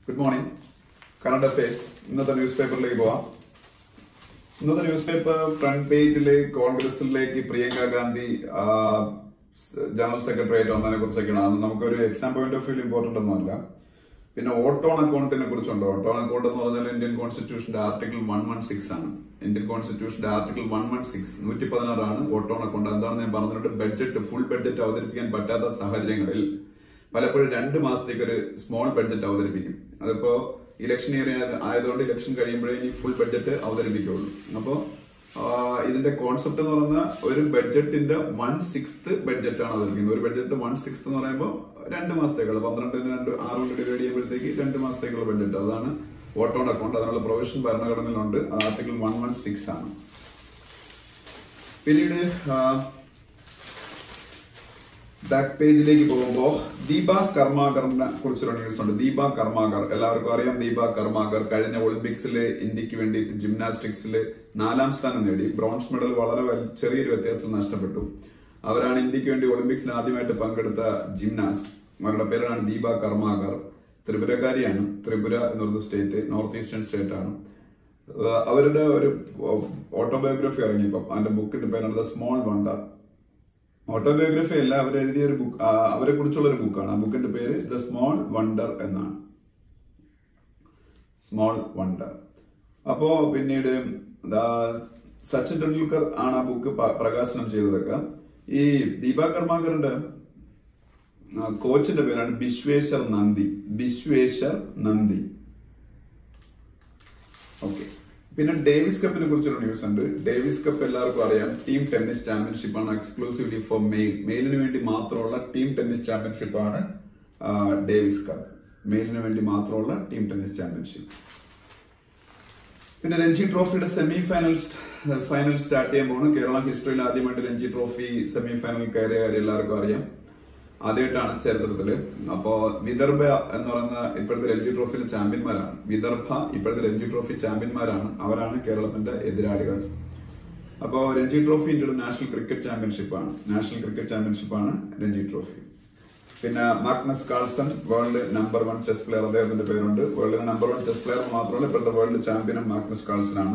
Good morning current affairs ഇന്നത്തെ news പേപ്പറിലേക്ക് പോവാം ഇന്നത്തെ ന്യൂസ് പേപ്പർ ഫ്രണ്ട് പേജില് കോൺഗ്രസിലേക്ക് പ്രിയങ്ക ഗാന്ധി ആ, സ് ജനറൽ സെക്രട്ടറി ആയിട്ട് വന്നതിനെ കുറിച്ചൊക്കെയാണ് അത് നമുക്കൊരു exam point of view important ഒന്നുമല്ല പിന്നെ ഓട്ടോൺ അക്കൗണ്ടിനെ കുറിച്ചുണ്ട് ഓട്ടോൺ അക്കൗണ്ട് എന്ന് പറഞ്ഞാൽ ഇന്ത്യൻ കോൺസ്റ്റിറ്റ്യൂഷന്റെ ആർട്ടിക്കിൾ വൺ വൺ സിക്സ് ആണ് ഇന്ത്യൻ കോൺസ്റ്റിറ്റ്യൂഷന്റെ ആർട്ടിക്കിൾ വൺ വൺ സിക്സ് നൂറ്റി പതിനാറാണ് ഓട്ടോൺ അക്കൗണ്ട് എന്താണെന്ന് ഞാൻ പറഞ്ഞിട്ട് ബഡ്ജറ്റ് ഫുൾ ബഡ്ജറ്റ് അവതരിപ്പിക്കാൻ പറ്റാത്ത സാഹചര്യങ്ങളിൽ പലപ്പോഴും രണ്ട് മാസത്തേക്ക് ഒരു സ്മോൾ ബഡ്ജറ്റ് അവതരിപ്പിക്കും അതിപ്പോ ഇലക്ഷൻ ഇയർ ആയതുകൊണ്ട് ഇലക്ഷൻ കഴിയുമ്പോഴേ ഇനി ഫുൾ ബഡ്ജറ്റ് അവതരിപ്പിക്കുള്ളൂ അപ്പോ ആ, ഇതിന്റെ കോൺസെപ്റ്റ് എന്ന് പറഞ്ഞാൽ ഒരു ബഡ്ജറ്റിന്റെ വൺ സിക്സ്ത് ബഡ്ജറ്റ് ആണ് അവതരിപ്പിക്കുന്നത് ഒരു ബഡ്ജറ്റ് വൺ സിക്സ്ത് എന്ന് പറയുമ്പോൾ രണ്ട് മാസത്തേക്കുള്ള പന്ത്രണ്ടിന് രണ്ട് ആറ് കൊണ്ട് ഡിവൈഡ് ചെയ്യുമ്പോഴത്തേക്ക് രണ്ട് മാസത്തേക്കുള്ള ബഡ്ജറ്റ് അതാണ് വോട്ട് ഓൺ അക്കൗണ്ട് അതിനുള്ള പ്രൊവിഷൻ ഭരണഘടനയിലുണ്ട് ആർട്ടിക്കിൾ വൺ വൺ സിക്സ് ആണ് പിന്നീട് ആ, ബാക്ക് പേജിലേക്ക് പോകുമ്പോൾ ദീപ കർമാകറിനെ കുറിച്ചൊരു ന്യൂസ് ഉണ്ട് ദീപ കർമാകർ എല്ലാവർക്കും അറിയാം ദീപ കർമാകർ കഴിഞ്ഞ ഒളിമ്പിക്സിൽ ഇന്ത്യക്ക് വേണ്ടിയിട്ട് ജിംനാസ്റ്റിക്സിൽ നാലാം സ്ഥാനം നേടി ബ്രോൺസ് മെഡൽ വളരെ വൽ- ചെറിയൊരു വ്യത്യാസത്തിൽ നഷ്ടപ്പെട്ടു അവരാണ് ഇന്ത്യക്ക് വേണ്ടി ഒളിമ്പിക്സിൽ ആദ്യമായിട്ട് പങ്കെടുത്ത ജിംനാസ്റ്റ് അവരുടെ പേരാണ് ദീപ കർമാകർ ത്രിപുരക്കാരിയാണ് ത്രിപുര എന്ന് പറയുന്ന സ്റ്റേറ്റ് നോർത്ത് ഈസ്റ്റേൺ സ്റ്റേറ്റ് ആണ് ഏഹ് അവരുടെ ഒരു ഓട്ടോബയോഗ്രഫി ഇറങ്ങിയപ്പം അതിന്റെ ബുക്കിന്റെ പേരാണ് ദ സ്മോൾ വണ്ടർ ഓട്ടോബയോഗ്രഫി അല്ല അവർ എഴുതിയ ഒരു ബുക്ക് അവരെ കുറിച്ചുള്ള ഒരു ബുക്കാണ് ആ ബുക്കിന്റെ പേര് ദ സ്മോൾ വണ്ടർ എന്നാണ് സ്മോൾ വണ്ടർ അപ്പോ പിന്നീട് ദാ സച്ചിൻ ടെണ്ടുൽക്കർ ആണ് ആ ബുക്ക് പ- പ്രകാശനം ചെയ്തതൊക്കെ ഈ ദീപ കർമാകറിന്റെ ആ, കോച്ചിന്റെ പേരാണ് ബിശ്വേശ്വർ നന്ദി ബിശ്വേശ്വർ നന്ദി ഓക്കെ പിന്നെ ഡേവിസ് കപ്പിനെ കുറിച്ചൊരു ന്യൂസ് ഉണ്ട് ഡേവിസ് കപ്പ് എല്ലാവർക്കും അറിയാം ടീം ടെന്നീസ് ചാമ്പ്യൻഷിപ്പ് ആണ് എക്സ്ക്ലൂസീവ്ലി ഫോർ മെയിൽ മെയിലിന് വേണ്ടി മാത്രമുള്ള ടീം ടെന്നീസ് ചാമ്പ്യൻഷിപ്പ് ആണ് ആ, ഡേവിസ് കപ്പ് മെയിലിന് വേണ്ടി മാത്രമുള്ള ടീം ടെന്നീസ് ചാമ്പ്യൻഷിപ്പ് പിന്നെ രഞ്ജി ട്രോഫിയുടെ സെമി ഫൈനൽ ഫൈനൽ സ്റ്റാർട്ട് ചെയ്യാൻ പോകുന്നു കേരള ഹിസ്റ്ററിയിൽ ആദ്യമായിട്ട് രഞ്ജി ട്രോഫി സെമി ഫൈനൽ കയറിയ കാര്യം എല്ലാവർക്കും അറിയാം ആദ്യമായിട്ടാണ് ചരിത്രത്തില് അപ്പോ വിദർഭ എന്ന് പറയുന്ന ഇപ്പോഴത്തെ രഞ്ജി ട്രോഫിയിലെ ചാമ്പ്യന്മാരാണ് വിദർഭ ഇപ്പോഴത്തെ രഞ്ജി ട്രോഫി ചാമ്പ്യന്മാരാണ് അവരാണ് കേരളത്തിന്റെ എതിരാളികൾ അപ്പോ രഞ്ജി ട്രോഫി ഇന്ത്യയുടെ നാഷണൽ ക്രിക്കറ്റ് ചാമ്പ്യൻഷിപ്പ് ആണ് നാഷണൽ ക്രിക്കറ്റ് ചാമ്പ്യൻഷിപ്പ് ആണ് രഞ്ജി ട്രോഫി പിന്നെ Magnus Carlsen world number one chess player അദ്ദേഹത്തിന്റെ പേരുണ്ട് വേൾഡിലെ നമ്പർ വൺ ചെസ് പ്ലെയർ മാത്രമല്ല ഇപ്പോഴത്തെ വേൾഡ് ചാമ്പ്യനും മാഗ്നസ് കാൾസൺ ആണ്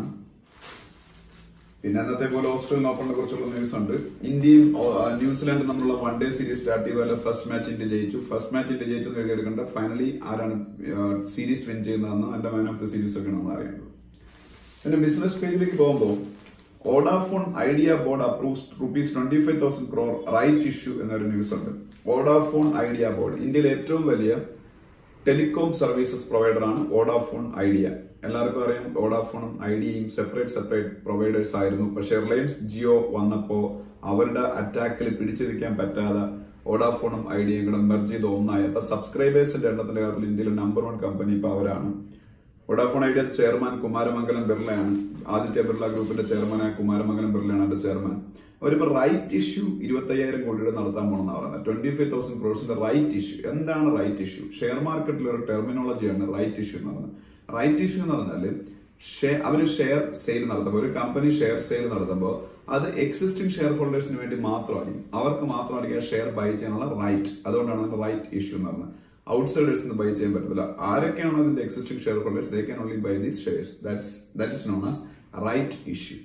പിന്നെ അന്നത്തെ പോലെ ഓസ്ട്രേലിയൻ ഓപ്പണിനെ കുറിച്ചുള്ള ന്യൂസ് ഉണ്ട് ഇന്ത്യയും ഓ, ആ, ന്യൂസിലാൻഡും തമ്മിലുള്ള വൺ ഡേ സീരീസ് സ്റ്റാർട്ട് ചെയ്തതല്ല ഫസ്റ്റ് മാച്ച് ഇന്ത്യ ജയിച്ചു ഫസ്റ്റ് മാച്ച് ഇന്ത്യ ജയിച്ചു എന്ന് എഴുതിയെടുക്കേണ്ട ഫൈനലി ആരാണ് സീരീസ് വിൻ ചെയ്യുന്നതെന്ന് അതിന്റെ മാൻ ഓഫ് ദ സീരീസ് ഒക്കെ നമ്മൾ അറിയേണ്ടത് പിന്നെ ബിസിനസ് പേജിലേക്ക് പോകുമ്പോൾ Vodafone Idea board approves rupees twenty five thousand crore right issue എന്നൊരു ന്യൂസ് ഉണ്ട് ഓഡാഫോൺ ഐഡിയ ബോർഡ് ഇന്ത്യയിലെ ഏറ്റവും വലിയ ടെലികോം സർവീസസ് പ്രൊവൈഡർ ആണ് ഓഡാഫോൺ ഐഡിയ എല്ലാവർക്കും അറിയാം ഓഡാഫോണും ഐഡിയയും സെപ്പറേറ്റ് സെപ്പറേറ്റ് പ്രൊവൈഡേഴ്സ് ആയിരുന്നു പക്ഷേ റിലയൻസ് ജിയോ വന്നപ്പോ അവരുടെ അറ്റാക്കിൽ പിടിച്ചിരിക്കാൻ പറ്റാതെ ഓഡാഫോണും ഐഡിയയും കൂടെ മെർജ് ചെയ്ത് ഒന്നായി അപ്പൊ സബ്സ്ക്രൈബേഴ്സിന്റെ എണ്ണത്തിന്റെ കാര്യത്തിൽ ഇന്ത്യയിലെ നമ്പർ വൺ കമ്പനി ഇപ്പൊ അവരാണ് വോഡാഫോൺ ഐഡിയ ചെയർമാൻ കുമാരമംഗലം ബിർളയാണ് ആദിത്യ ബിർള ഗ്രൂപ്പിന്റെ ചെയർമാനായ കുമാരമംഗലം ബിർളയാണ് അതിന്റെ ചെയർമാൻ അവരിപ്പോ റൈറ്റ് ഇഷ്യൂ ഇരുപത്തി അയ്യായിരം കോടിയുടെ നടത്താൻ പോണെന്നാണ് പറയുന്നത് ട്വന്റി ഫൈവ് തൗസൻഡ് ക്രോഡ്സിന്റെ റൈറ്റ് ഇഷ്യൂ എന്താണ് റൈറ്റ് ഇഷ്യൂ ഷെയർ മാർക്കറ്റിൽ ഒരു ടെർമിനോളജിയാണ് റൈറ്റ് ഇഷ്യൂ എന്ന് പറയുന്നത് റൈറ്റ് ഇഷ്യൂ എന്ന് പറഞ്ഞാല് ഷെ- അവര് ഷെയർ സെയിൽ നടത്തുമ്പോൾ ഒരു കമ്പനി ഷെയർ സെയിൽ നടത്തുമ്പോൾ അത് എക്സിസ്റ്റിംഗ് ഷെയർ ഹോൾഡേഴ്സിന് വേണ്ടി മാത്രമായിരിക്കും അവർക്ക് മാത്രമായിരിക്കും ആ ഷെയർ ബൈ ചെയ്യാനുള്ള റൈറ്റ് അതുകൊണ്ടാണ് അതിന്റെ റൈറ്റ് ഇഷ്യൂ എന്ന് പറയുന്നത് ഔട്ട്സൈഡേഴ്സിന് ബൈ ചെയ്യാൻ പറ്റത്തില്ല ആരൊക്കെയാണോ അതിന്റെ existing share holders they can only buy these shares that is known as right issue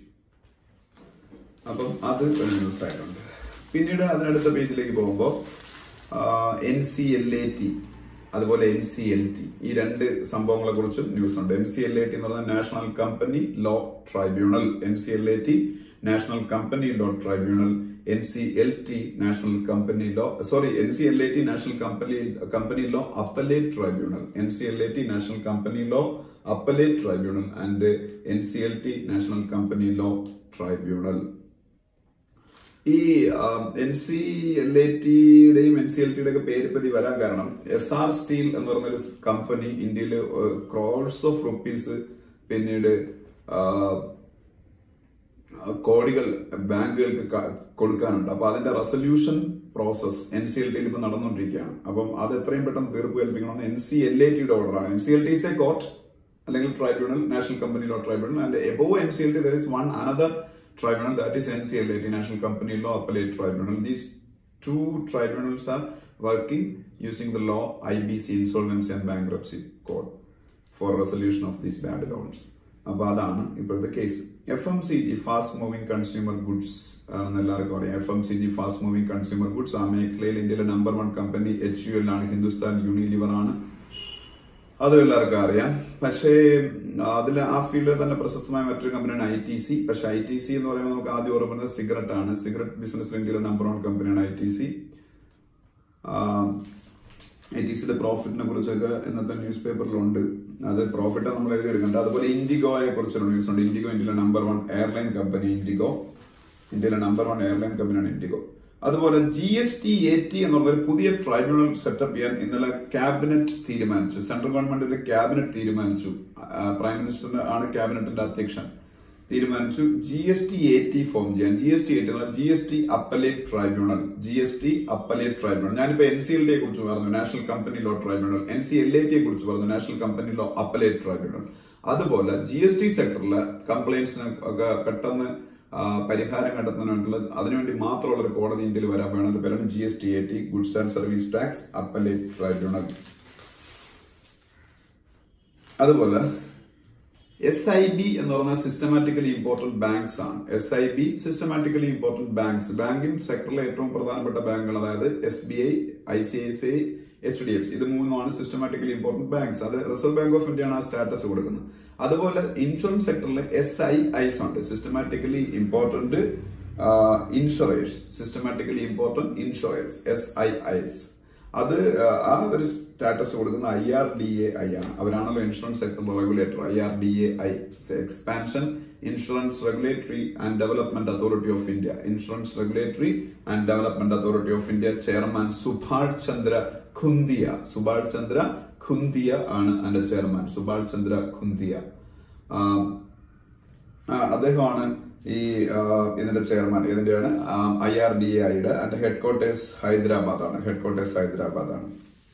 അപ്പം അത് ഒരു ന്യൂസ് ആയിട്ടുണ്ട് പിന്നീട് അതിനടുത്ത പേജിലേക്ക് പോകുമ്പോൾ N C L A T അതുപോലെ എൻ സി എൽ ടി ഈ രണ്ട് സംഭവങ്ങളെ കുറിച്ചും ന്യൂസ് ഉണ്ട് N C L A T എന്ന് പറഞ്ഞാൽ national company law tribunal N C L A T national company law tribunal N C L T national company law sorry N C L A T national company company law appellate tribunal N C L A T national company law appellate tribunal and N C L T national company law tribunal ഈ N C L A ടിയുടെയും N C L ടിയുടെ ഒക്കെ പേര് പതി വരാൻ കാരണം S R steel എന്ന് പറഞ്ഞൊരു കമ്പനി ഇന്ത്യയിൽ ക്രോഡ്സ് ഓഫ് റുപ്പീസ് പിന്നീട് ആ, കോടികൾ ബാങ്കുകൾക്ക് ക- കൊടുക്കാനുണ്ട് അപ്പൊ അതിന്റെ resolution process N C L ടിയിൽ ഇപ്പൊ നടന്നുകൊണ്ടിരിക്കുകയാണ് അപ്പം അത് എത്രയും പെട്ടെന്ന് തീർപ്പ് കൽപ്പിക്കണമെന്ന് എൻ സി എൽ എ ടിയുടെ ഓർഡറാണ് N C L T is a court അല്ലെങ്കിൽ tribunal national company law tribunal and above N C L T there is one another tribunal that is NCLAT National Company Law Appellate Tribunal. These two tribunals are working using the law I B C insolvency and bankruptcy code for resolution of these bad loans അപ്പൊ അതാണ് ഇപ്പോഴത്തെ case F M C G fast moving consumer goods ആണെന്ന് എല്ലാവർക്കും അറിയാം F M C G fast moving consumer goods ആ മേഖലയിൽ ഇന്ത്യയിലെ number one company H U L ആണ് ഹിന്ദുസ്ഥാൻ യൂണിലിവർ ആണ് അതും എല്ലാവർക്കും അറിയാം പക്ഷേ അതിൽ ആ ഫീൽഡിൽ തന്നെ പ്രശസ്തമായ മറ്റൊരു കമ്പനിയാണ് ഐ ടി സി പക്ഷെ ഐ ടി സി എന്ന് പറയുമ്പോൾ നമുക്ക് ആദ്യം ഓർമ്മ സിഗരറ്റ് ആണ് സിഗരറ്റ് ബിസിനസ് ഇന്ത്യയിലെ നമ്പർ വൺ കമ്പനിയാണ് I T C I T സിയുടെ പ്രോഫിറ്റിനെ കുറിച്ചൊക്കെ ഇന്നത്തെ ന്യൂസ് പേപ്പറിലുണ്ട് അത് പ്രോഫിറ്റ് നമ്മൾ എഴുതിയെടുക്കേണ്ട അതുപോലെ ഇൻഡിഗോയെ കുറിച്ചൊരു ന്യൂസ് ഉണ്ട് ഇൻഡിഗോ ഇന്ത്യയിലെ number one airline company IndiGo ഇന്ത്യയിലെ നമ്പർ വൺ എയർലൈൻ കമ്പനിയാണ് ഇൻഡിഗോ അതുപോലെ G S T A T എന്നുള്ള ഒരു പുതിയ ട്രൈബ്യൂണൽ സെറ്റപ്പ് ചെയ്യാൻ ഇന്നലെ ക്യാബിനറ്റ് തീരുമാനിച്ചു സെൻട്രൽ ഗവൺമെന്റിന്റെ ക്യാബിനറ്റ് തീരുമാനിച്ചു പ്രൈം മിനിസ്റ്ററിന്റെ ആണ് ക്യാബിനറ്റിന്റെ അധ്യക്ഷൻ തീരുമാനിച്ചു G S T A T form ചെയ്യാൻ G S T A T G S T appellate tribunal G S T appellate tribunal ഞാനിപ്പോ എൻ സി എൽ ടിയെ കുറിച്ച് പറഞ്ഞു national company law tribunal N C L A ടിയെ കുറിച്ച് പറഞ്ഞു national company law appellate tribunal അതുപോലെ G S T സെക്ടറിലെ കംപ്ലൈന്റ്സിന് ഒക്കെ പെട്ടെന്ന് പരിഹാരം കണ്ടെത്തുന്നതിനുള്ള അതിനുവേണ്ടി മാത്രമുള്ള ഒരു കോടതി ഇന്ത്യയിൽ വരാൻ വേണം അതിന്റെ പേരാണ് G S T A T goods and service tax appellate tribunal അതുപോലെ എസ് ഐ ബി എന്ന് പറഞ്ഞാൽ സിസ്റ്റമാറ്റിക്കലി ഇമ്പോർട്ടന്റ് ബാങ്ക്സ് ആണ് S I B systematically important banks banking സെക്ടറിലെ ഏറ്റവും പ്രധാനപ്പെട്ട ബാങ്കുകൾ അതായത് S B I I C I C I H D F C ഇത് മൂന്നുമാണ് സിസ്റ്റമാറ്റിക്കലി ഇമ്പോർട്ടന്റ് ബാങ്ക്സ് അത് റിസർവ് ബാങ്ക് ഓഫ് ഇന്ത്യ ആണ് ആ സ്റ്റാറ്റസ് കൊടുക്കുന്നത് അതുപോലെ ഇൻഷുറൻസ് സെക്ടറിൽ എസ് ഐ ഐസ് ഉണ്ട് systematically important insurers systematically important insurers S I Is അത് ആ ഒരു സ്റ്റാറ്റസ് കൊടുക്കുന്ന I R D A I ആണ് അവരാണല്ലോ insurance sector regulator I R D A I expansion insurance regulatory and development authority of India insurance regulatory and development authority of India chairman Subhash Chandra Khuntia Subhash Chandra Khuntia ആണ് അതിന്റെ chairman Subhash Chandra Khuntia അദ്ദേഹമാണ് ഈ ഇതിന്റെ chairman ഇതിന്റെയാണ് I R D ഐയുടെ അതിന്റെ ഹെഡ് ക്വാർട്ടേഴ്സ് ഹൈദരാബാദ് ആണ് head quarters Hyderabad ആണ്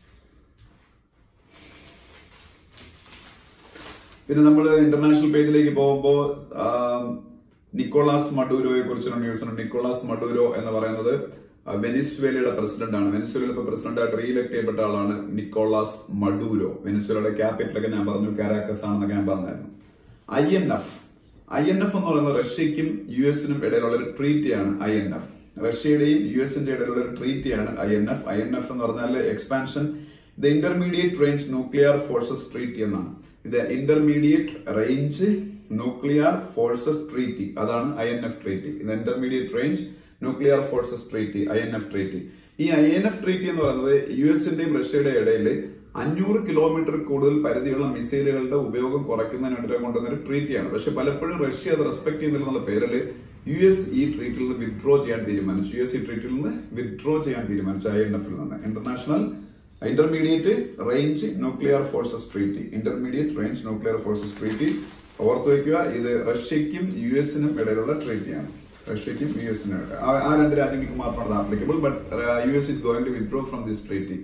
പിന്നെ നമ്മൾ ഇന്റർനാഷണൽ പേജിലേക്ക് പോകുമ്പോൾ നിക്കോളാസ് മഡൂരോയെ കുറിച്ചൊരു ന്യൂസ് ഉണ്ട് നിക്കോളാസ് മഡൂരോ എന്ന് പറയുന്നത് വെനിസ്വേലയുടെ പ്രസിഡന്റ് ആണ് വെനിസ്വേലയിൽ ഇപ്പൊ പ്രസിഡന്റ് ആയിട്ട് റീഇലക്ട് ചെയ്യപ്പെട്ട ആളാണ് നിക്കോളാസ് മഡൂരോ വെനിസ്വേലയുടെ ക്യാപിറ്റലൊക്കെ ഞാൻ പറഞ്ഞു കാരാക്കസ് ആണെന്നൊക്കെ ഞാൻ പറഞ്ഞായിരുന്നു I N F I N F എന്ന് പറയുന്നത് റഷ്യക്കും യു എസിനും ഇടയിലുള്ള ഒരു ട്രീറ്റിയാണ് ഐ എൻ എഫ് റഷ്യയുടെയും യു എസിന്റെ ഇടയിലുള്ള ഒരു ട്രീറ്റിയാണ് I N F I N F എന്ന് പറഞ്ഞാൽ expansion the intermediate range nuclear forces treaty എന്നാണ് ഇത് intermediate range nuclear forces treaty അതാണ് ഐ എൻ എഫ് ട്രീറ്റി ഇത് intermediate range nuclear forces treaty I N F treaty ഈ I N F treaty എന്ന് പറയുന്നത് U എസിന്റെയും റഷ്യയുടെയും ഇടയിൽ അഞ്ഞൂറ് കിലോമീറ്റർ കൂടുതൽ പരിധിയുള്ള മിസൈലുകളുടെ ഉപയോഗം കുറയ്ക്കുന്നതിന് വേണ്ടി കൊണ്ടുവന്ന ഒരു ട്രീറ്റിയാണ് പക്ഷെ പലപ്പോഴും റഷ്യ അത് റെസ്പെക്ട് ചെയ്യുന്നില്ല പേരിൽ യു എസ് ഈ ട്രീറ്റിൽ നിന്ന് വിത്ഡ്രോ ചെയ്യാൻ തീരുമാനിച്ചു യു എസ് ഈ ട്രീറ്റിൽ നിന്ന് വിത്ഡ്രോ ചെയ്യാൻ തീരുമാനിച്ചു ഐ എൻ എഫിൽ നിന്ന് international intermediate range nuclear forces treaty intermediate range nuclear forces treaty ഓർത്തു വയ്ക്കുക ഇത് റഷ്യക്കും യു എസിനും ഇടയിലുള്ള ട്രീറ്റിയാണ് റഷ്യക്കും യു എസിനും ആ രണ്ട് രാജ്യങ്ങൾക്ക് മാത്രമാണ് applicable but U S is going to withdraw from this treaty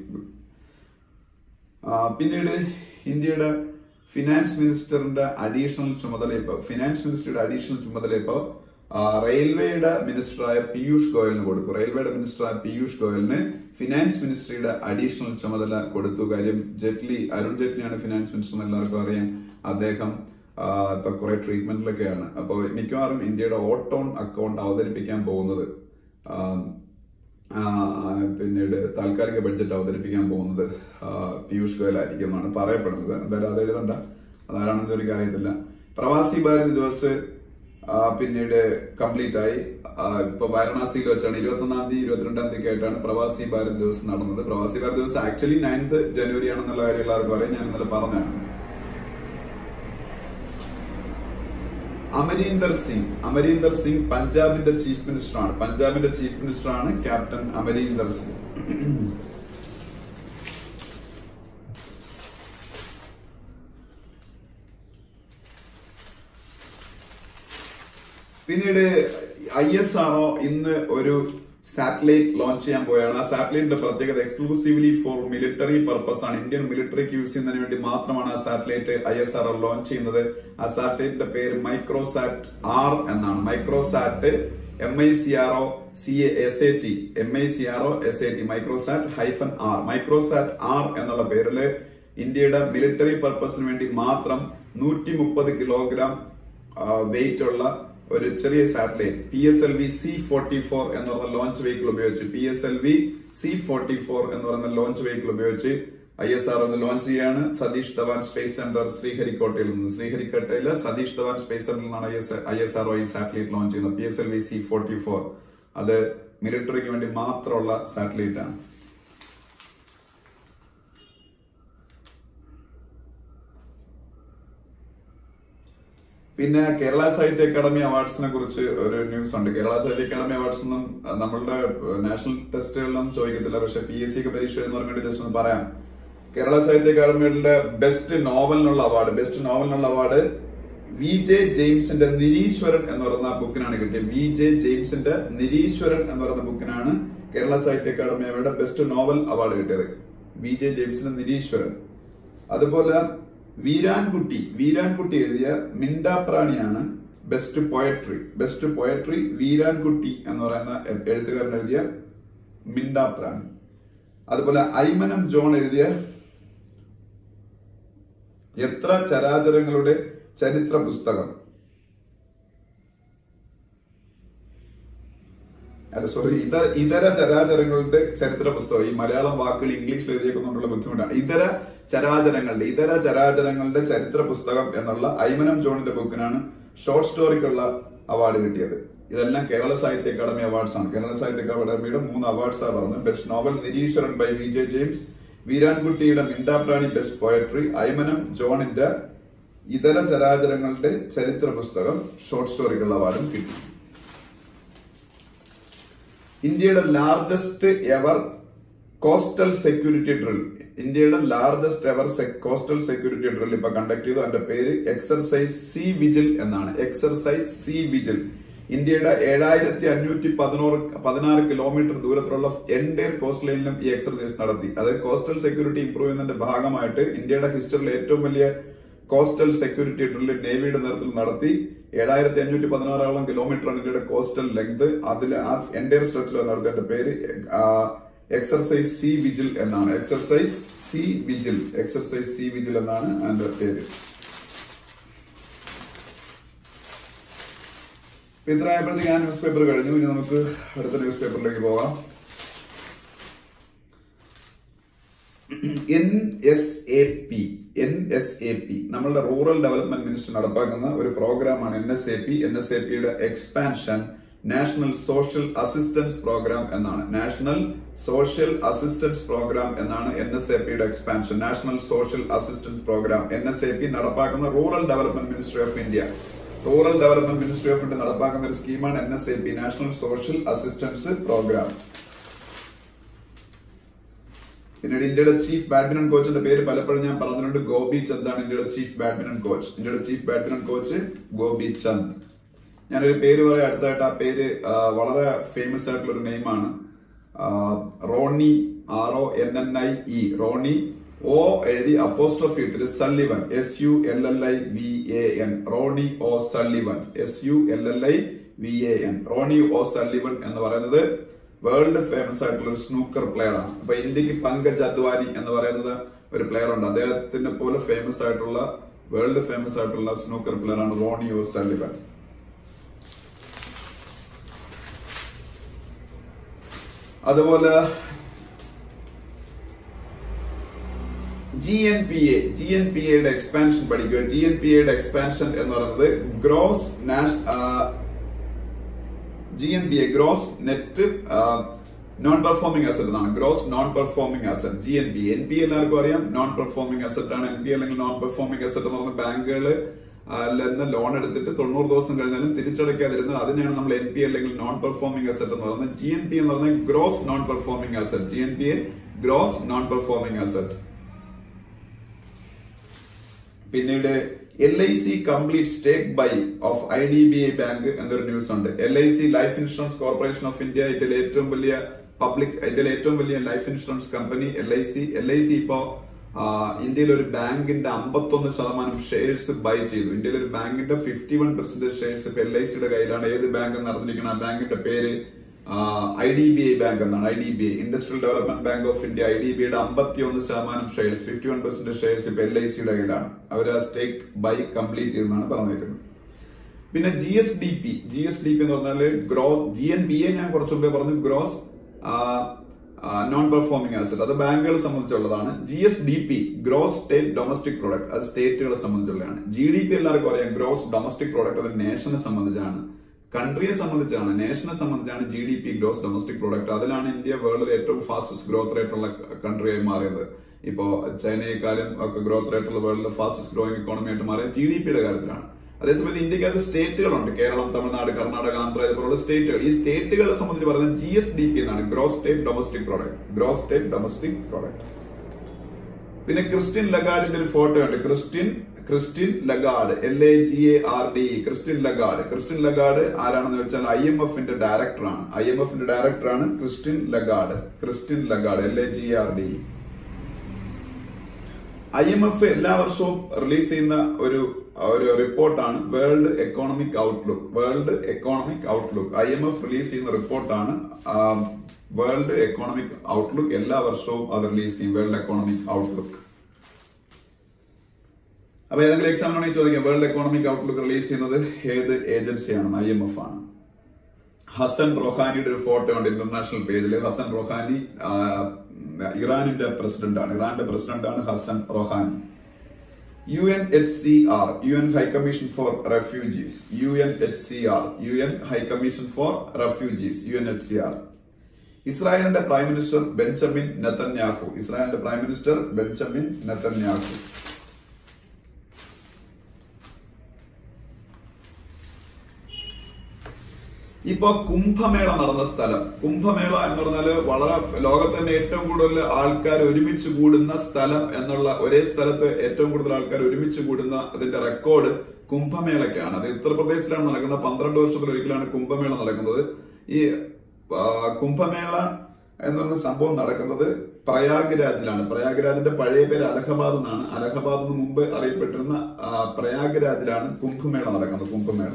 പിന്നീട് ഇന്ത്യയുടെ ഫിനാൻസ് മിനിസ്റ്ററിന്റെ അഡീഷണൽ ചുമതല ഇപ്പൊ ഫിനാൻസ് മിനിസ്റ്ററുടെ അഡീഷണൽ ചുമതല ഇപ്പൊ റെയിൽവേയുടെ മിനിസ്റ്ററായ പീയൂഷ് ഗോയലിന് കൊടുത്തു റെയിൽവേയുടെ മിനിസ്റ്ററായ പീയൂഷ് ഗോയലിന് ഫിനാൻസ് മിനിസ്ട്രിയുടെ അഡീഷണൽ ചുമതല കൊടുത്തു കാര്യം ജെറ്റ്ലി അരുൺ ജെറ്റ്ലിയാണ് ഫിനാൻസ് മിനിസ്റ്റർ എന്ന് എല്ലാവർക്കും അറിയാം അദ്ദേഹം ഇപ്പൊ കുറെ ട്രീറ്റ്മെന്റിലൊക്കെയാണ് അപ്പോൾ മിക്കവാറും ഇന്ത്യയുടെ ഓട്ടോൺ അക്കൗണ്ട് അവതരിപ്പിക്കാൻ പോകുന്നത് പിന്നീട് താൽക്കാലിക ബഡ്ജറ്റ് അവതരിപ്പിക്കാൻ പോകുന്നത് പീയൂഷ് ഗോയൽ ആയിരിക്കും എന്നാണ് പറയപ്പെടുന്നത് എന്തായാലും അത് എഴുതണ്ട അതാരാണെന്ന് എനിക്ക് അറിയത്തില്ല പ്രവാസി ഭാരത് ദിവസ് പിന്നീട് കംപ്ലീറ്റ് ആയി ഇപ്പൊ വാരണാസിയിൽ വെച്ചാണ് ഇരുപത്തി ഒന്നാം തീയതി ഇരുപത്തിരണ്ടാം തീയതി ആയിട്ടാണ് പ്രവാസി ഭാരത് ദിവസ് നടന്നത് പ്രവാസി ഭാരത് ദിവസ് ആക്ച്വലി നയൻത് ജനുവരി ആണെന്നുള്ള കാര്യം എല്ലാവർക്കും അറിയാം ഞാൻ ഇന്നലെ പറഞ്ഞാണ് അമരീന്ദർ സിംഗ് അമരീന്ദർ സിംഗ് പഞ്ചാബിന്റെ ചീഫ് മിനിസ്റ്ററാണ് പഞ്ചാബിന്റെ ചീഫ് മിനിസ്റ്ററാണ് ക്യാപ്റ്റൻ അമരീന്ദർ സിംഗ് പിന്നീട് ഐ എസ് ആർഒ ഇന്ന് ഒരു സാറ്റലൈറ്റ് ലോഞ്ച് ചെയ്യാൻ പോയാണ് ആ സാറ്റലൈറ്റിന്റെ പ്രത്യേകത എക്സ്ക്ലൂസീവ്ലി ഫോർ മിലിറ്ററി പർപ്പസ് ആണ് ഇന്ത്യൻ മിലിറ്ററിക്ക് യൂസ് ചെയ്യുന്നതിന് വേണ്ടി മാത്രമാണ് ആ satellite I S R launch ചെയ്യുന്നത് ആ സാറ്റലൈറ്റിന്റെ പേര് മൈക്രോസാറ്റ് ആർ എന്നാണ് Microsat M I C R O C S A T M I C R O S A T Microsat hyphen R Microsat R എന്നുള്ള പേരില് ഇന്ത്യയുടെ മിലിറ്ററി പർപ്പസിന് വേണ്ടി മാത്രം നൂറ്റി മുപ്പത് കിലോഗ്രാം വെയിറ്റ് ഉള്ള ഒരു ചെറിയ satellite P S L V C forty four എന്ന് പറയുന്ന ലോഞ്ച് വെഹിക്കിൾ ഉപയോഗിച്ച് P S L V C forty four എന്ന് പറയുന്ന ലോഞ്ച് വെഹിക്കിൾ ഉപയോഗിച്ച് ഐ എസ് ആർ ഒന്ന് ലോഞ്ച് ചെയ്യാണ് സതീഷ് ധവാൻ സ്പേസ് സെന്റർ ശ്രീഹരിക്കോട്ടയിൽ നിന്ന് ശ്രീഹരിക്കോട്ടയില് സതീഷ് ധവാൻ സ്പേസ് സെന്ററിൽ നിന്നാണ് ഐ എസ് ആർ ഈ സാറ്റലൈറ്റ് ലോഞ്ച് ചെയ്യുന്നത് P S L V C forty four അത് മിലിറ്ററിക്ക് വേണ്ടി മാത്രമുള്ള സാറ്റലൈറ്റ് ആണ് പിന്നെ കേരള സാഹിത്യ അക്കാദമി അവാർഡ്സിനെ കുറിച്ച് ഒരു ന്യൂസ് ഉണ്ട് കേരള സാഹിത്യ അക്കാദമി അവാർഡ്സ് ഒന്നും അഹ്, നമ്മളുടെ നാഷണൽ ടെസ്റ്റുകളിലൊന്നും ചോദിക്കത്തില്ല പക്ഷെ പി എസ് സിക്ക് പരീക്ഷ എഴുതുന്നവർക്ക് വേണ്ടി ജസ്റ്റ് ഒന്ന് പറയാം കേരള സാഹിത്യ അക്കാദമിയുടെ ബെസ്റ്റ് നോവലിനുള്ള അവാർഡ് ബെസ്റ്റ് നോവലിനുള്ള അവാർഡ് വി ജെ ജെയിംസിന്റെ നിരീശ്വരൻ എന്ന് പറയുന്ന ബുക്കിനാണ് കിട്ടിയത് വി ജെ ജെയിംസിന്റെ നിരീശ്വരൻ എന്ന് പറയുന്ന ബുക്കിനാണ് കേരള സാഹിത്യ അക്കാദമി അവരുടെ ബെസ്റ്റ് നോവൽ അവാർഡ് കിട്ടിയത് വി ജെ ജെയിംസിന്റെ നിരീശ്വരൻ അതുപോലെ വീരാൻകുട്ടി വീരാൻകുട്ടി എഴുതിയ മിണ്ടാപ്രാണിയാണ് best poetry best poetry Veerankutty എന്ന് പറയുന്ന എ- എഴുത്തുകാരൻ എഴുതിയ മിണ്ടാപ്രാണി അതുപോലെ ഐമനം ജോൺ എഴുതിയ എത്ര ചരാചരങ്ങളുടെ ചരിത്ര പുസ്തകം അല്ല സോറി ഇതര ഇതര ചരാചരങ്ങളുടെ ചരിത്ര പുസ്തകം ഈ മലയാളം വാക്കുകൾ ഇംഗ്ലീഷിൽ എഴുതിയേക്കുന്നുള്ള ബുദ്ധിമുട്ടാണ് ഇതര ചരാചരങ്ങളുടെ ഇതര ചരാചരങ്ങളുടെ ചരിത്ര പുസ്തകം എന്നുള്ള ഐമനം ജോണിന്റെ ബുക്കിനാണ് ഷോർട്ട് സ്റ്റോറിക്കുള്ള അവാർഡ് കിട്ടിയത് ഇതെല്ലാം കേരള സാഹിത്യ അക്കാദമി അവാർഡ്സ് ആണ് കേരള സാഹിത്യ അക്കാദമിയുടെ മൂന്ന് അവാർഡ്സ് ആണ് പറഞ്ഞത് best novel Nireeshwaran by V J James വീരാൻകുട്ടിയുടെ മിണ്ടാപ്രാണി ബെസ്റ്റ് പോയട്രി ഐമനം ജോണിന്റെ ഇതര ചരാചരങ്ങളുടെ ചരിത്ര പുസ്തകം ഷോർട്ട് സ്റ്റോറിക്കുള്ള അവാർഡും കിട്ടി ഇന്ത്യയുടെ largest ever coastal security drill ഇന്ത്യയുടെ largest ever coastal security drill ഇപ്പൊ കണ്ടക്ട് ചെയ്തു അതിന്റെ പേര് എക്സർസൈസ് സി വിജിൽ എന്നാണ് എക്സർസൈസ് സി വിജിൽ ഇന്ത്യയുടെ ഏഴായിരത്തി അഞ്ഞൂറ്റി പതിനോറ് പതിനാറ് കിലോമീറ്റർ ദൂരത്തിലുള്ള എൻഡയർ കോസ്റ്റ് ലൈനിലും ഈ എക്സർസൈസ് നടത്തി അത് കോസ്റ്റൽ സെക്യൂരിറ്റി ഇംപ്രൂവ് ചെയ്യുന്നതിന്റെ ഭാഗമായിട്ട് ഇന്ത്യയുടെ ഹിസ്റ്ററിയിൽ ഏറ്റവും വലിയ കോസ്റ്റൽ സെക്യൂരിറ്റി ഡ്രില്ല് നേവിയുടെ നേതൃത്വത്തിൽ നടത്തി ഏഴായിരത്തി അഞ്ഞൂറ്റി പതിനാറോളം കിലോമീറ്റർ ആണ് ഇന്ത്യയുടെ കോസ്റ്റൽ ലെങ്ത് അതിൽ ആ എൻഡയർ സ്ട്രെച്ചിൽ നടത്തിയതിന്റെ പേര് എക്സർസൈസ് സി വിജിൽ എന്നാണ് exercise Sea Vigil exercise Sea Vigil എന്നാണ് അതിന്റെ പേര് ഇപ്പൊ ഇത്രയായപ്പോഴത്തേക്ക് ആ ന്യൂസ് പേപ്പർ കഴിഞ്ഞു ഇനി നമുക്ക് അടുത്ത ന്യൂസ് പേപ്പറിലേക്ക് പോകാം N S A P N S A P നമ്മളുടെ റൂറൽ ഡെവലപ്മെന്റ് മിനിസ്റ്റർ നടപ്പാക്കുന്ന ഒരു പ്രോഗ്രാമാണ് N S A P N S A പിയുടെ expansion national social assistance programme എന്നാണ് നാഷണൽ സോഷ്യൽ അസിസ്റ്റൻസ് പ്രോഗ്രാം എന്നാണ് എൻ എസ് എ പിയുടെ expansion national social assistance programme N S A P നടപ്പാക്കുന്ന rural development ministry of India rural development ministry of India നടപ്പാക്കുന്ന ഒരു സ്കീമാണ് N S A P national social assistance programme പിന്നീട് ഇന്ത്യയുടെ chief badminton കോച്ചിന്റെ പേര് പലപ്പോഴും ഞാൻ പറഞ്ഞിട്ടുണ്ട് ഗോപി ചന്ദ് ആണ് ഇന്ത്യയുടെ ചീഫ് ബാഡ്മിന്റൺ കോച്ച് ഇന്ത്യയുടെ chief badminton coach Gopi Chand ഞാനൊരു പേര് പറയാം അടുത്തായിട്ട് ആ പേര് ആ, വളരെ ഫേമസ് ആയിട്ടുള്ള ഒരു നെയിമാണ് Ronnie R O N N I E Ronnie O എഴുതി അപ്പോസ്ട്രോഫി ഇട്ടിട്ട് Sullivan S U L L I V A N Ronnie O Sullivan S U L L I V A N Ronnie O Sullivan എന്ന് പറയുന്നത് world famous ആയിട്ടുള്ള ഒരു snooker player ആണ് അപ്പൊ ഇന്ത്യക്ക് പങ്കജ് അദ്വാനി എന്ന് പറയുന്നത് ഒരു പ്ലെയർ ഉണ്ട് അദ്ദേഹത്തിന്റെ പോലെ ഫേമസ് ആയിട്ടുള്ള വേൾഡ് ഫേമസ് ആയിട്ടുള്ള സ്നൂക്കർ പ്ലെയർ ആണ് റോണി ഒ സള്ളിവൻ അതുപോലെ G N P A G N P എയുടെ എക്സ്പാൻഷൻ പഠിക്കുക ജി എൻ പി എയുടെ എക്സ്പാൻഷൻ എന്ന് പറയുന്നത് ഗ്രോസ് നാഷ് G N P A gross net non performing asset എന്നാണ് gross non performing asset G N P N P എല്ലാവർക്കും അറിയാം non performing asset ആണ് എൻ പി അല്ലെങ്കിൽ നോൺ പെർഫോമിംഗ് അസറ്റ് എന്ന് പറഞ്ഞ ബാങ്കുകൾ നിന്ന് ലോൺ എടുത്തിട്ട് തൊണ്ണൂറ് ദിവസം കഴിഞ്ഞാലും തിരിച്ചടയ്ക്കാതിരുന്നത് അതിനെയാണ് നമ്മൾ എൻ പി അല്ലെങ്കിൽ നോൺ പെർഫോമിംഗ് അസറ്റ് എന്ന് പറയുന്നത് ജി എൻ പി എന്ന് പറഞ്ഞാൽ gross non performing asset G N P A gross non performing asset പിന്നീട് L I C complete stake buy of I D B I bank എന്നൊരു news ഉണ്ട് L I C life insurance corporation of India ഇന്ത്യയിലെ ഏറ്റവും വലിയ public ഇന്ത്യയിലെ ഏറ്റവും വലിയ life insurance company L I C L I C ഇപ്പോ ആ, ഇന്ത്യയിൽ ഒരു ബാങ്കിന്റെ അമ്പത്തൊന്ന് ശതമാനം ഷെയർസ് ബൈ ചെയ്തു ഇന്ത്യയിൽ ഒരു ബാങ്കിന്റെ ഫിഫ്റ്റി വൺ പെർസെന്റേജ് ഷെയർസ് ഇപ്പൊ എൽ ഐ സിയുടെ കയ്യിലാണ് ഏത് ബാങ്ക് നടന്നിരിക്കണം ആ ബാങ്കിന്റെ പേര് I D B I bank എന്നാണ് I D B I industrial development bank of India I D B ഐയുടെ അമ്പത്തി ഒന്ന് ശതമാനം shares fifty one percent shares ഇപ്പൊ എൽ ഐ സിയുടെ കയ്യിലാണ് അവർ ആ സ്റ്റേക്ക് ബൈ കംപ്ലീറ്റ് ചെയ്തെന്നാണ് പറഞ്ഞിരിക്കുന്നത് പിന്നെ G S D P G S D P എന്ന് പറഞ്ഞാല് gross G N P A ഞാൻ കുറച്ചു മുമ്പേ പറഞ്ഞു ഗ്രോസ് നോൺ പെർഫോമിംഗ് ആസറ്റ് അത് ബാങ്കുകളെ സംബന്ധിച്ചുള്ളതാണ് G S D P gross state domestic product അത് സ്റ്റേറ്റുകളെ സംബന്ധിച്ചുള്ളതാണ് ജി ഡി പി എല്ലാവർക്കും അറിയാം ഗ്രോസ് ഡൊമസ്റ്റിക് പ്രോഡക്റ്റ് അത് നേഷനെ സംബന്ധിച്ചാണ് കൺട്രിയെ സംബന്ധിച്ചാണ് നേഷനെ സംബന്ധിച്ചാണ് G D P gross domestic product അതിലാണ് ഇന്ത്യ വേൾഡിലെ ഏറ്റവും ഫാസ്റ്റസ്റ്റ് ഗ്രോത്ത് റേറ്റ് ഉള്ള കൺട്രിയായി മാറിയത് ഇപ്പോ ചൈനയെക്കാളും ഒക്കെ ഗ്രോത്ത് റേറ്റ് ഉള്ള വേൾഡിലെ ഫാസ്റ്റസ്റ്റ് ഗ്രോയിങ് ഇക്കോണമി ആയിട്ട് മാറിയത് ജി ഡി പിയുടെ കാര്യത്തിലാണ് അതേസമയത്ത് ഇന്ത്യക്കകത്ത് സ്റ്റേറ്റുകളുണ്ട് കേരളം തമിഴ്നാട് കർണാടക ആന്ധ്ര ഇതുപോലുള്ള സ്റ്റേറ്റുകൾ ഈ സ്റ്റേറ്റുകളെ സംബന്ധിച്ച് പറയുന്നത് ജി എസ് ഡി പി എന്നാണ് gross state domestic product gross state domestic product പിന്നെ ക്രിസ്ത്യൻ ലഗാർഡിന്റെ ഒരു ഫോട്ടോ ഉണ്ട് Christine Christine Lagarde L A G A R D Christine Lagarde Christine Lagarde ആരാണെന്ന് വെച്ചാൽ ഐ എം എഫിന്റെ ഡയറക്ടറാണ് ഐ എം എഫിന്റെ ഡയറക്ടറാണ് Christine Lagarde Christine Lagarde L A G R D I M F എല്ലാ വർഷവും റിലീസ് ചെയ്യുന്ന ഒരു ഒരു റിപ്പോർട്ടാണ് world economic outlook world economic outlook I M F release ചെയ്യുന്ന റിപ്പോർട്ടാണ് വേൾഡ് എക്കോണമിക് ഔട്ട്ലുക്ക് എല്ലാ വർഷവും അത് റിലീസ് ചെയ്യും വേൾഡ് എക്കോണമിക് ഔട്ട്ലുക്ക് അപ്പൊ ഏതെങ്കിലും എക്സാം ആണെങ്കിൽ ചോദിക്കാം വേൾഡ് എക്കോണമിക് ഔട്ട്ലുക്ക് റിലീസ് ചെയ്യുന്നത് ഏത് ഏജൻസിയാണ് ഐ എം എഫ് ആണ് ഹസൻ റൊഹാനിയുടെ ഒരു ഫോട്ടോ ഉണ്ട് ഇന്റർനാഷണൽ പേജിൽ ഹസൻ റൊഹാനി ആ, ഇറാനിന്റെ പ്രസിഡന്റ് ആണ് ഇറാന്റെ പ്രസിഡന്റ് ആണ് Hassan Rouhani U N H C R U N high commission for refugees U N H C R U N high commission for refugees U N H C R ഇസ്രായേലിന്റെ prime minister Benjamin Netanyahu ഇസ്രായേലിന്റെ prime minister Benjamin Netanyahu ഇപ്പൊ കുംഭമേള നടന്ന സ്ഥലം കുംഭമേള എന്ന് പറഞ്ഞാല് വളരെ ലോകത്ത് തന്നെ ഏറ്റവും കൂടുതൽ ആൾക്കാർ ഒരുമിച്ച് കൂടുന്ന സ്ഥലം എന്നുള്ള ഒരേ സ്ഥലത്ത് ഏറ്റവും കൂടുതൽ ആൾക്കാർ ഒരുമിച്ച് കൂടുന്ന അതിന്റെ റെക്കോർഡ് കുംഭമേളയ്ക്കാണ് അത് ഉത്തർപ്രദേശിലാണ് നടക്കുന്നത് പന്ത്രണ്ട് വർഷത്തിൽ ഒരിക്കലാണ് കുംഭമേള നടക്കുന്നത് ഈ ആ, കുംഭമേള എന്ന് പറയുന്ന സംഭവം നടക്കുന്നത് പ്രയാഗ്രാജിലാണ് പ്രയാഗ്രാജിന്റെ പഴയ പേര് അലഹബാദ് എന്നാണ് അലഹബാദ് എന്ന് മുമ്പ് അറിയപ്പെട്ടിരുന്ന ആ, പ്രയാഗ്രാജിലാണ് കുംഭമേള നടക്കുന്നത് കുംഭമേള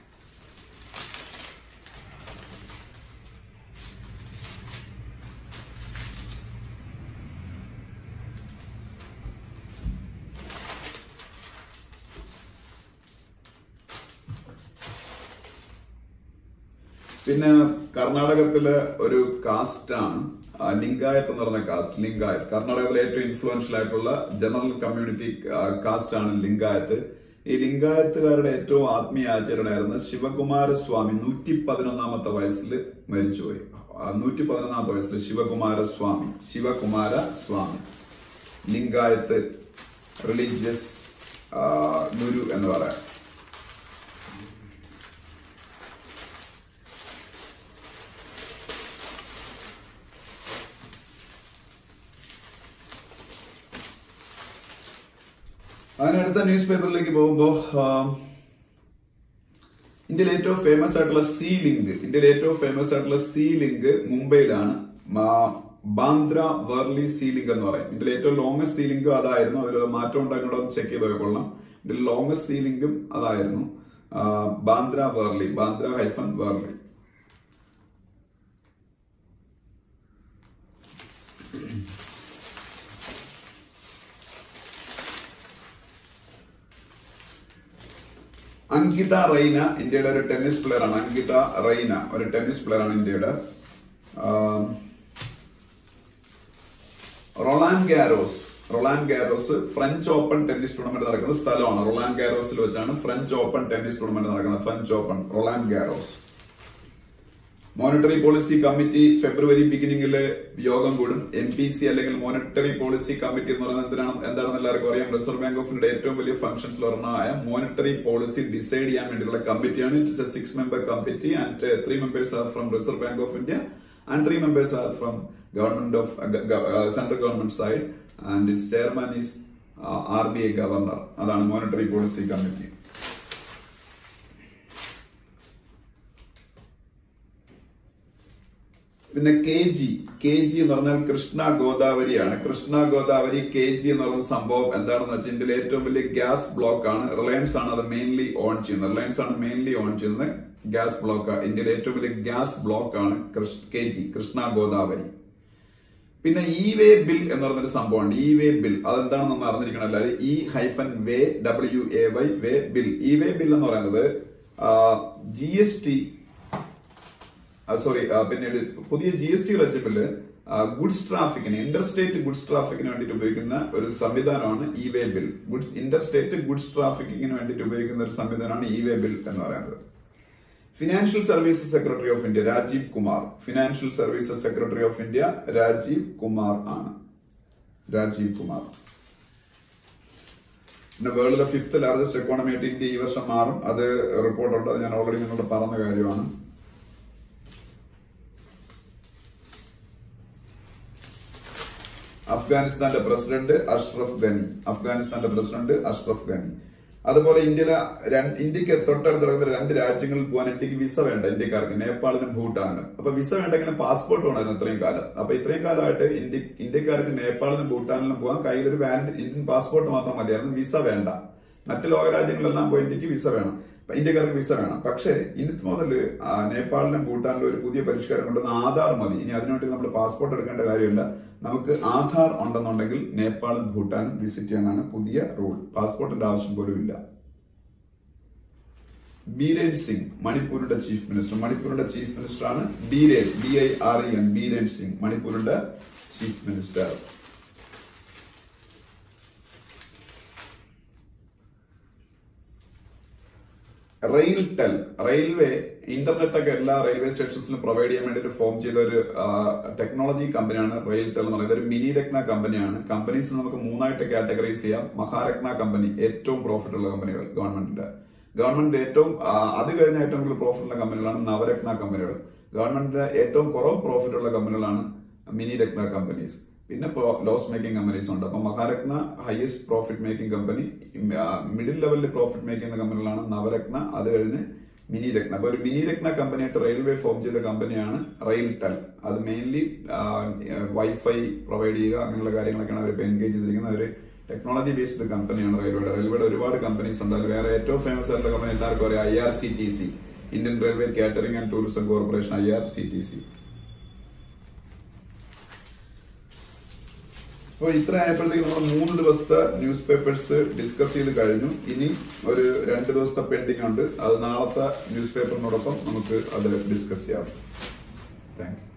പിന്നെ കർണാടകത്തിലെ ഒരു കാസ്റ്റ് ആണ് ആ, ലിംഗായത്ത് എന്ന് പറഞ്ഞ കാസ്റ്റ് ലിംഗായത്ത് കർണാടകത്തിലെ ഏറ്റവും ഇൻഫ്ലുവൻഷ്യൽ ആയിട്ടുള്ള ജനറൽ കമ്മ്യൂണിറ്റി കാസ്റ്റ് ആണ് ലിംഗായത്ത് ഈ ലിംഗായത്തുകാരുടെ ഏറ്റവും ആത്മീയ ആചരണമായിരുന്ന ശിവകുമാരസ്വാമി നൂറ്റി പതിനൊന്നാമത്തെ വയസ്സിൽ മരിച്ചുപോയി നൂറ്റി പതിനൊന്നാമത്തെ വയസ്സിൽ ശിവകുമാരസ്വാമി ശിവകുമാര സ്വാമി ലിംഗായത്ത് റിലീജിയസ് ഗുരു എന്ന് പറയാം അതിനടുത്ത ന്യൂസ് പേപ്പറിലേക്ക് പോകുമ്പോൾ ഇന്ത്യയിലെ ഏറ്റവും ഫേമസ് ആയിട്ടുള്ള സീ ലിങ്ക് ഇന്ത്യയിലെ ഏറ്റവും ഫേമസ് ആയിട്ടുള്ള സീ ലിങ്ക് മുംബൈയിലാണ് മാ- ബാന്ദ്ര വേർലി സീ ലിങ്ക് എന്ന് പറയും ഇന്ത്യയിലെ ഏറ്റവും ലോങ്സ്റ്റ് സീ ലിങ്ക് അതായിരുന്നു അതിൽ മാറ്റം ഉണ്ടായിട്ടുണ്ടോ എന്ന് ചെക്ക് ചെയ്ത് കൊള്ളാം ഇന്ത്യയിലെ ലോങ്സ്റ്റ് സീ ലിങ്കും അതായിരുന്നു ആ, ബാന്ദ്ര വേർലി ബാന്ദ്ര ഹൈഫൻ വേർലി അങ്കിത റൈന ഇന്ത്യയുടെ ഒരു ടെന്നീസ് പ്ലെയർ ആണ് അങ്കിത റൈന ഒരു ടെന്നീസ് പ്ലെയർ ആണ് ഇന്ത്യയുടെ ആം, Roland Garros Roland Garros French Open tennis tournament നടക്കുന്ന സ്ഥലമാണ് റൊളാൻ ഗാരോസിൽ വെച്ചാണ് ഫ്രഞ്ച് ഓപ്പൺ ടെന്നീസ് ടൂർണമെന്റ് നടക്കുന്നത് French Open Roland Garros monetary policy committee ഫെബ്രുവരി ബിഗിനിങ്ങില് യോഗം കൂടും എം പി സി അല്ലെങ്കിൽ മോണിറ്ററി പോളിസി കമ്മിറ്റി എന്ന് പറയുന്നത് എന്തിനാണ് എന്താണെന്ന് എല്ലാവർക്കും അറിയാം റിസർവ് ബാങ്ക് ഓഫ് ഇന്ത്യയുടെ ഏറ്റവും വലിയ ഫംഗ്ഷൻസിൽ ഒരെണ്ണമായ മോണിറ്ററി പോളിസി ഡിസൈഡ് ചെയ്യാൻ വേണ്ടിയുള്ള കമ്മിറ്റിയാണ് it's a six member committee and three members are from Reserve Bank of India and three members are from government of central government side and its chairman is R B I governor അതാണ് monetary policy committee പിന്നെ K G K G എന്ന് പറഞ്ഞാൽ കൃഷ്ണ ഗോദാവരിയാണ് Krishna Godavari K G എന്ന് പറയുന്ന സംഭവം എന്താണെന്ന് വെച്ചാൽ ഇന്ത്യയിലെ ഏറ്റവും വലിയ ഗ്യാസ് ബ്ലോക്ക് ആണ് റിലയൻസ് ആണ് അത് മെയിൻലി ഓൺ ചെയ്യുന്നത് റിലയൻസ് ആണ് മെയിൻലി ഓൺ ചെയ്യുന്നത് ഗ്യാസ് ബ്ലോക്ക് ഇന്ത്യയിലെ ഏറ്റവും വലിയ ഗ്യാസ് ബ്ലോക്ക് ആണ് കെ ജി കൃഷ്ണ ഗോദാവരി പിന്നെ ഇ വേ ബിൽ എന്ന് പറഞ്ഞൊരു സംഭവമുണ്ട് ഇ വേ ബിൽ അതെന്താണെന്ന് നമ്മൾ അറിഞ്ഞിരിക്കണം എല്ലാവരും E hyphen way W A Y way bill E way bill എന്ന് പറയുന്നത് ജി എസ് ടി സോറി പിന്നീട് പുതിയ ജി എസ് ടി റെജിമില് ഗുഡ്സ് ട്രാഫിക്കിന് ഇന്റർസ്റ്റേറ്റ് ഗുഡ്സ് ട്രാഫിക്കിന് വേണ്ടിയിട്ട് ഉപയോഗിക്കുന്ന ഒരു സംവിധാനമാണ് E way bill goods interstate goods ട്രാഫിക്കിങ്ങിന് വേണ്ടിയിട്ട് ഉപയോഗിക്കുന്ന ഒരു സംവിധാനമാണ് ഇ വേ ബിൽ എന്ന് പറയുന്നത് financial services secretary of India Rajeev Kumar financial services secretary of India Rajeev Kumar ആണ് രാജീവ് കുമാർ പിന്നെ വേൾഡിലെ ഫിഫ്ത്ത് ലാർജസ്റ്റ് എക്കോണമി ആയിട്ട് ഇന്ത്യ ഈ വർഷം മാറും അത് റിപ്പോർട്ടുണ്ട് അത് ഞാൻ ഓൾറെഡി നിങ്ങളോട് പറഞ്ഞ കാര്യമാണ് അഫ്ഗാനിസ്ഥാന്റെ പ്രസിഡന്റ് അഷ്റഫ് ഗനി അഫ്ഗാനിസ്ഥാന്റെ പ്രസിഡന്റ് അഷ്റഫ് ഗനി അതുപോലെ ഇന്ത്യയിലെ ഇന്ത്യക്ക് തൊട്ടടുത്ത് കിടക്കുന്ന രണ്ട് രാജ്യങ്ങളിൽ പോകാൻ ഇന്ത്യക്ക് വിസ വേണ്ട ഇന്ത്യക്കാർക്ക് നേപ്പാളിനും ഭൂട്ടാനും അപ്പൊ വിസ വേണ്ടെങ്കിലും പാസ്പോർട്ട് വേണമായിരുന്നു ഇത്രയും കാലം അപ്പൊ ഇത്രയും കാലമായിട്ട് ഇന്ത്യ ഇന്ത്യക്കാർക്ക് നേപ്പാളിനും ഭൂട്ടാനിലും പോകാൻ കയ്യിൽ ഒരു വാലിഡ് ഇന്ത്യൻ പാസ്പോർട്ട് മാത്രം മതിയായിരുന്നു വിസ വേണ്ട മറ്റു ലോകരാജ്യങ്ങളിലെല്ലാം പോയി ഇന്ത്യക്ക് വിസ വേണം ഇന്ത്യക്കാർക്ക് വിസ വേണം പക്ഷേ ഇനി മുതൽ നേപ്പാളിലും ഭൂട്ടാനിലും ഒരു പുതിയ പരിഷ്കാരം കൊണ്ടുവന്ന ആധാർ മതി ഇനി അതിനുവേണ്ടി നമ്മൾ പാസ്പോർട്ട് എടുക്കേണ്ട കാര്യമില്ല നമുക്ക് ആധാർ ഉണ്ടെന്നുണ്ടെങ്കിൽ നേപ്പാളും ഭൂട്ടാനും വിസിറ്റ് ചെയ്യാനാണ് പുതിയ റൂൾ പാസ്പോർട്ടിന്റെ ആവശ്യം പോലും ഇല്ല ബീരേൻ സിംഗ് മണിപ്പൂരിന്റെ ചീഫ് മിനിസ്റ്റർ മണിപ്പൂരിന്റെ ചീഫ് മിനിസ്റ്റർ ആണ് Biren B I R E N Biren Singh മണിപ്പൂരിന്റെ chief minister RailTel railway internet ഒക്കെ എല്ലാ റെയിൽവേ സ്റ്റേഷൻസിലും പ്രൊവൈഡ് ചെയ്യാൻ വേണ്ടിയിട്ട് ഫോം ചെയ്ത ഒരു ടെക്നോളജി കമ്പനിയാണ് റെയിൽ ടെൽ എന്ന് പറയുന്നത് ഒരു മിനി രത്ന കമ്പനിയാണ് കമ്പനീസ് നമുക്ക് മൂന്നായിട്ട് കാറ്റഗറൈസ് ചെയ്യാം മഹാരത്ന കമ്പനി ഏറ്റവും പ്രോഫിറ്റ് ഉള്ള കമ്പനികൾ ഗവൺമെന്റിന്റെ ഗവൺമെന്റ് ഏറ്റവും അത് കഴിഞ്ഞ ഏറ്റവും കൂടുതൽ പ്രോഫിറ്റ് ഉള്ള കമ്പനികളാണ് നവരത്ന കമ്പനികൾ ഗവൺമെന്റിന്റെ ഏറ്റവും കുറവ് പ്രോഫിറ്റ് ഉള്ള കമ്പനികളാണ് മിനി രത്ന കമ്പനീസ് പിന്നെ ലോസ് മേക്കിംഗ് കമ്പനീസ് ഉണ്ട് അപ്പൊ Maharatna highest profit making company middle ലെവലിൽ പ്രോഫിറ്റ് മേക്കിംഗ് കമ്പനികളാണ് നവരത്ന അത് കഴിഞ്ഞ് മിനി രത്ന അപ്പൊ ഒരു മിനി രത്ന കമ്പനിയായിട്ട് റെയിൽവേ ഫോം ചെയ്ത കമ്പനിയാണ് റെയിൽ ടെൽ അത് മെയിൻലി വൈഫൈ പ്രൊവൈഡ് ചെയ്യുക അങ്ങനെയുള്ള കാര്യങ്ങളൊക്കെയാണ് അവർ എൻഗേജ് ചെയ്തിരിക്കുന്നത് ഒരു ടെക്നോളജി ബേസ്ഡ് കമ്പനിയാണ് റെയിൽവേയുടെ റെയിൽവേയുടെ ഒരുപാട് കമ്പനീസ് ഉണ്ട് അതിൽ വേറെ ഏറ്റവും ഫേമസ് ആയിട്ടുള്ള കമ്പനി എല്ലാവർക്കും അറിയാം I R C T C Indian railway catering and tourism corporation I R C T C അപ്പോൾ ഇത്ര ആയപ്പോഴത്തേക്ക് നമ്മൾ മൂന്ന് ദിവസത്തെ ന്യൂസ് പേപ്പേഴ്സ് ഡിസ്കസ് ചെയ്ത് കഴിഞ്ഞു ഇനി ഒരു രണ്ട് ദിവസത്തെ പെൻഡിങ് ഉണ്ട് അത് നാളത്തെ ന്യൂസ് പേപ്പറിനോടൊപ്പം നമുക്ക് അത് ഡിസ്കസ് ചെയ്യാം താങ്ക് യു